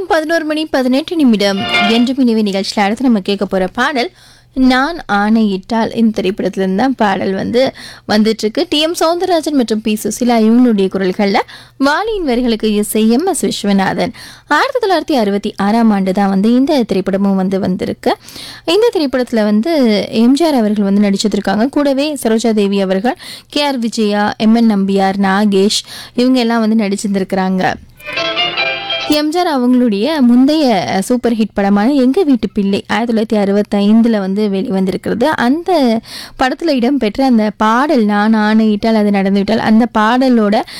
நேரம் பதினோரு மணி பதினெட்டு நிமிடம் என்று மினிவி நிகழ்ச்சியில் அடுத்து நம்ம கேட்க போகிற பாடல் நான் ஆணையிட்டால் இந்த திரைப்படத்துலேருந்து தான் பாடல் வந்து வந்துட்டு இருக்கு டி எம் சௌந்தரராஜன் மற்றும் பி சுசிலா இவங்களுடைய குரல்களில் வாலியின் வரிகளுக்கு இசை எம் எஸ் விஸ்வநாதன் ஆயிரத்தி தொள்ளாயிரத்தி அறுபத்தி ஆறாம் ஆண்டு தான் வந்து இந்த திரைப்படமும் வந்து வந்திருக்கு இந்த திரைப்படத்தில் வந்து எம்ஜிஆர் அவர்கள் வந்து நடிச்சிருக்காங்க கூடவே சரோஜா தேவி அவர்கள் K R Vijaya M N Nambiar Nagesh இவங்க எல்லாம் வந்து நடிச்சிருந்திருக்கிறாங்க எம்ஜிஆர் அவங்களுடைய முந்தைய சூப்பர் ஹிட் படமான எங்க வீட்டு பிள்ளை ஆயிரத்தி தொள்ளாயிரத்தி அறுபத்தைந்தில் வந்து வெளிவந்திருக்கிறது அந்த படத்தில் இடம்பெற்ற அந்த பாடல் நான் ஆணையிட்டால் அது நடந்துவிட்டால் அந்த பாடலோட